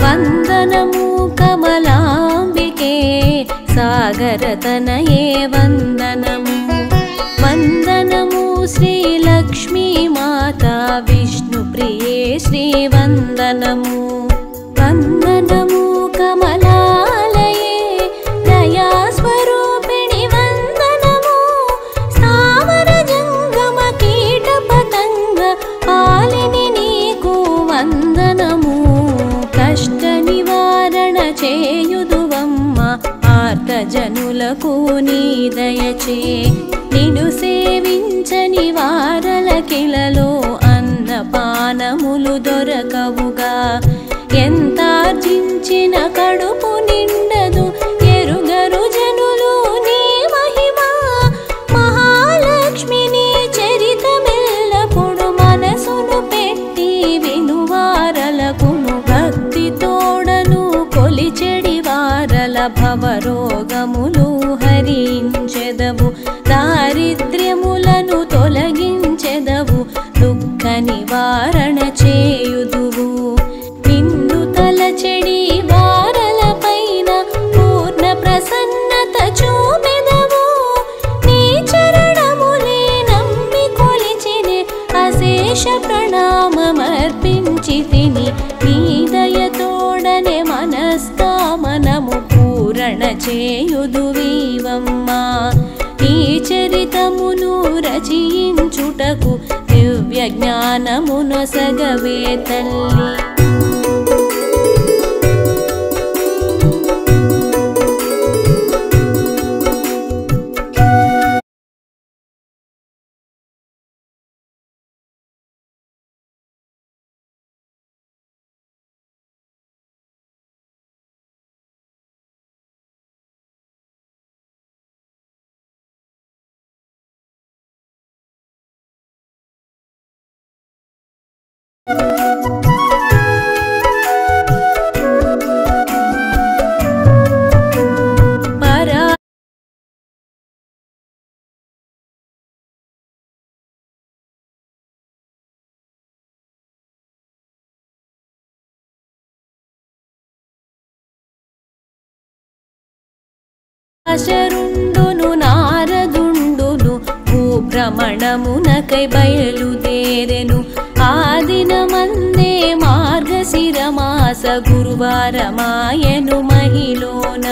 వందనము కమలాంబికే సాగరతనయే వందనము వందనము శ్రీలక్ష్మీ మాత విష్ణుప్రియే శ్రీవందనము వందనము కమలాలయే దయాస్వరూపిణి వందనము స్థావర జంగమ కీట పతంగ పాలిని నీకు వందనము కష్ట నివారణ చేయుదువమ్మ ఆర్తజనులకు నీ దయచే నిన్ను సేవించని వారలకిలలో అన్నపానములు దొరకవుగా ఎంతార్జించిన కడుపు నిండదు ఎరుగరు జనులు నీ మహిమ మహాలక్ష్మిని చరితమెల్లప్పుడు మనసును పెట్టి వినువారలకును భక్తి తోడను కొలిచెడి వారల భవరోగములు హరించెదవు దారిద్ర్యములను తొలగించెదవు దుఃఖ నివారణ చేయుదువు నిన్ను తలచెడి వారలపైన పూర్ణ ప్రసన్నత చూపెదవు నీ చరణములే నమ్మి కొలిచినే అశేష ప్రణామమర్పించి తిని నీ దయతోడనే మనస్కామనము పూరణ చేయుదువీవమ్మా నీ చరితమును రచయించుటకు దివ్య జ్ఞానమును సగవే తల్లి పరా శరుండును నారదుండును భూభ్రమణమునకై బయలుదేరెను ఆ దినమందే మార్గశిరమాస గురువారమాయను మహిలోన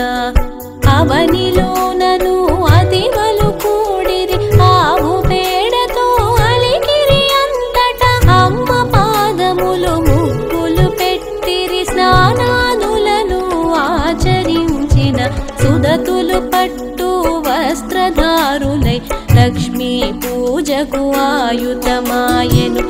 అవనిలోనను అతివలు కూడిరి ఆవు పేడతో అలికిరి అంతట అమ్మ పాదములు ముగ్గులు పెట్టిరి స్నానాదులను ఆచరించిన సుదతులు పట్టు వస్త్రధారులై లక్ష్మీ పూజకు ఆయుధమాయెను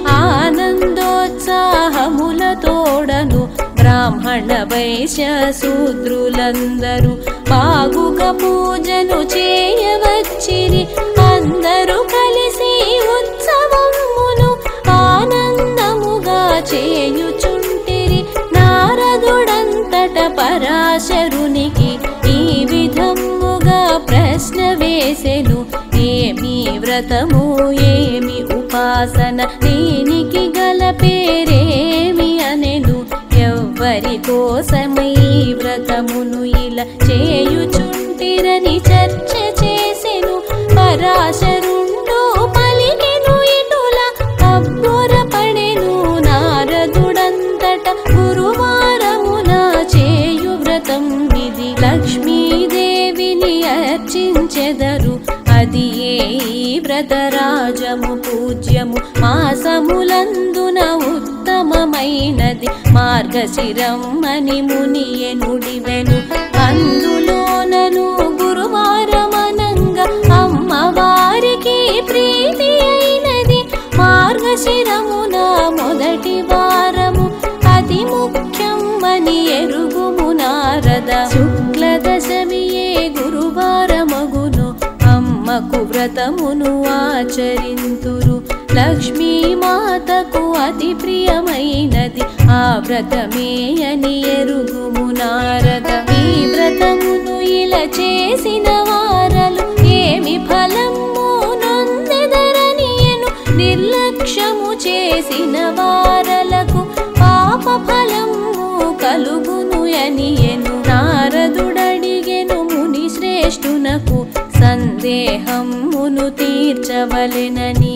ఆనందోత్సాహముల తోడను బ్రాహ్మణ వైశ్య శూద్రులందరూ బాగుగా పూజను చేయవచ్చిరి అందరూ కలిసి ఉత్సవమును ఆనందముగా చేయుచుంటిరి నారదుడంతట పరాశరునికి ఈ విధముగా ప్రశ్న వేసెను ఏమి వ్రతము ఏమి ఉపాసన దీనికి గల పేరేమి అనెను ఎవ్వరి కోసమై వ్రతమును ఇలా చేయుచుంటిరని చర్చ చేసెను పరాశరుండు పలికెను ఇటుల అబ్బురపడెను నారదుడంతట గురువారమున చేయు వ్రతం ఇది లక్ష్మీదేవిని అర్చించెదరు అది ఏ ఈ వ్రతరాజము పూజ్యము మాసములందున ఉత్తమమైనది మార్గశిరం అని మునియే నుడివెను అందులోనను గురువారమనంగా అమ్మవారికి ప్రీతి అయినది మార్గశిరమున మొదటి వారము అతి ముఖ్యం అని ఎరుగుము నారద శుక్ల దశమియే గురువారమగును అమ్మకు వ్రతమును ఆచరింతురు లక్ష్మీ మాతకు అతి ప్రియమైనది ఆ వ్రతమే అని ఎరుగుము నారద ఈ వ్రతమును ఇలా చేసిన వారలు ఏమి ఫలము నొందెదరనియను నిర్లక్ష్యము చేసిన వారలకు పాప ఫలము కలుగును అనియను నారదుడడిగెను ముని శ్రేష్ఠునకు సందేహమును తీర్చవలెనని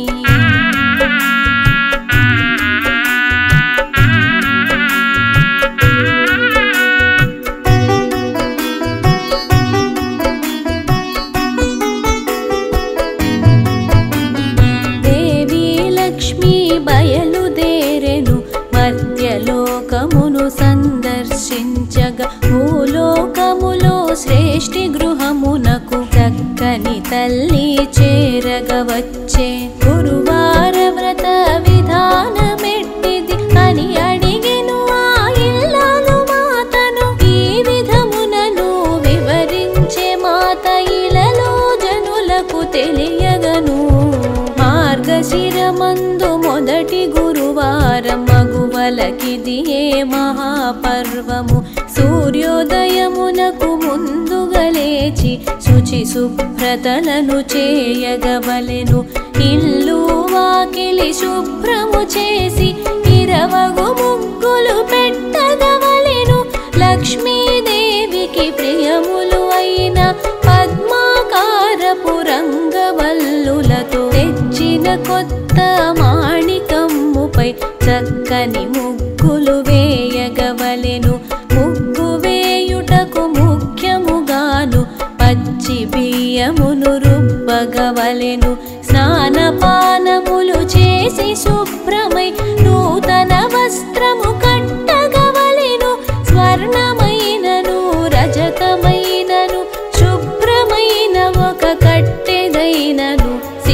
దేవి లక్ష్మి బయలుదేరెను మధ్యలోకమును సందర్శించగా భూలోకములో శ్రేష్ఠి గృహమునకు చక్కని తల్లి చేరగా వచ్చే గురువార వ్రత విధానమెట్టిది అని అడిగెను ఆ ఇల్లాలు మాతను ఈ విధమునను వివరించే మాత ఇలలో జనులకు తెలియగను మార్గశిరమందు మొదటి గురువారం మగువలకిది ఏ మహాపర్వము సూర్యోదయమునకు ముందుగా లేచి శుచి శుభ్రతలను చేయగవలెను ఇల్లు వాకిలి శుభ్రము చేసి ఇరవగు ముగ్గులు పెట్టగవలెను లక్ష్మీదేవికి ప్రియములు అయిన పద్మాకారపు రంగవల్లులతో తెచ్చిన కొత్త మాణికమ్ముపై చక్కని ముగ్గులు వేయగవలెను ముగ్గు వేయుటకు ముఖ్యముగాను పచ్చి బియ్యమును రుబ్బగవలెను స్నానపానములు చేసి శుభ్రమై నూతన వస్త్రము కట్టగవలెను స్వర్ణమైనను రజతమైనను శుభ్రమైన ఒక కట్టెదైనను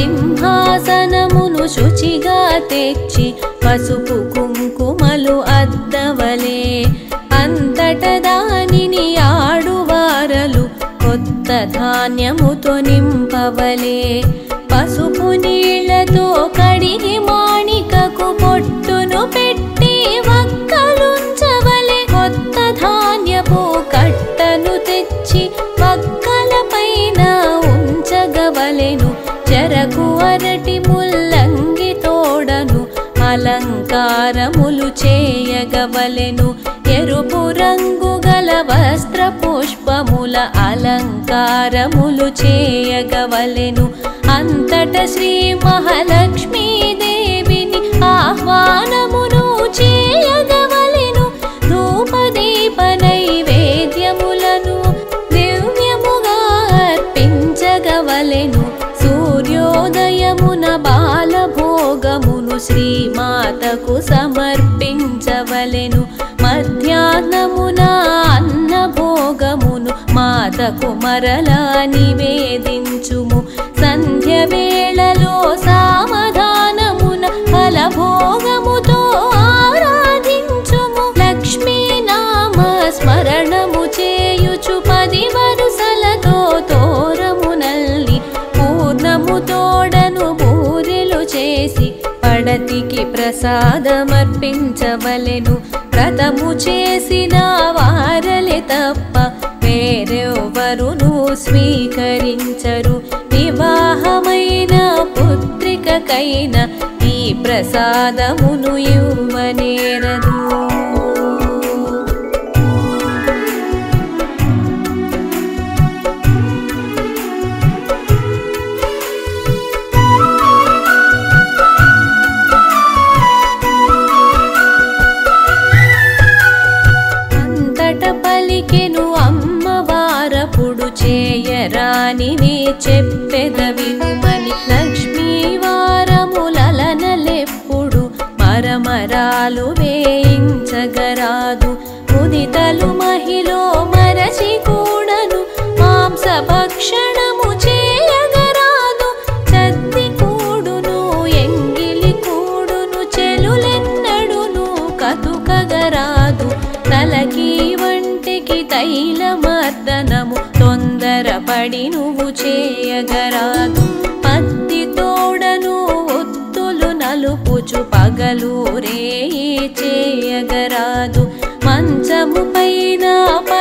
సింహాసనమును శుచిగా తెచ్చి పసుపు కుంకుమలు అద్దవలే అంతట దానిని ఆడువారలు కొత్త ధాన్యముతో నింపవలే పసుపు నీళ్లతో కడిగి మాణికకు పొట్టును పెట్టి వక్కలుంచవలే కొత్త ధాన్యపు కట్టను తెచ్చి వక్కల పైన ఉంచగవలెను చెరకు అరటి ముల్లంగి తోడను అలంకారములు చేయగవలెను ఎరుపు రంగు గల వస్త్ర పుష్పముల అలంకారములు చేయగవలెను అంతట శ్రీ మహాలక్ష్మీదేవిని ఆహ్వానమును చేయగవలెను ధూపదీప నైవేద్యములను దివ్యముగా అర్పించగవలెను సూర్యోదయమున బాలభోగమును శ్రీమాతకు సమర్పించవలెను మధ్యాహ్నమున అన్నభోగమును మాతకు మరలా నివేదించుము సంధ్య వేళలో సామధానమున ఫలభోగముతో ఆరాధించుము లక్ష్మీ నామ స్మరణము చేయుచు పది వరుసలతో తోరమునల్లి పూర్ణము తోడను బూరెలు చేసి పడతికి ప్రసాదమర్పించవలెను వ్రతము చేసిన వారలే తప్ప వేరెవరును స్వీకరించరు వివాహమైన పుత్రికకైన ఈ ప్రసాదమును ఇవ్వనేరదు అంతట పలికెను అమ్మవారపుడు చేయరానివి చెప్పెద వినుమని లక్ష్మీ వారములలనలెప్పుడు మరమరాలు వేయించగరాదు ముదితలు మహిళ మరచి కూడను మాంస భక్షణము చేయగరాదు చద్ది కూడును ఎంగిలి కూడును చెలులెన్నడును కతుకగరాదు తలకి వంటికి తైలమర్దనము తొందరపడి నువ్వు చేయగరాదు పత్తి తోడను ఒత్తులు నలుపుచు పగలు రే చేయగరాదు మంచము పైన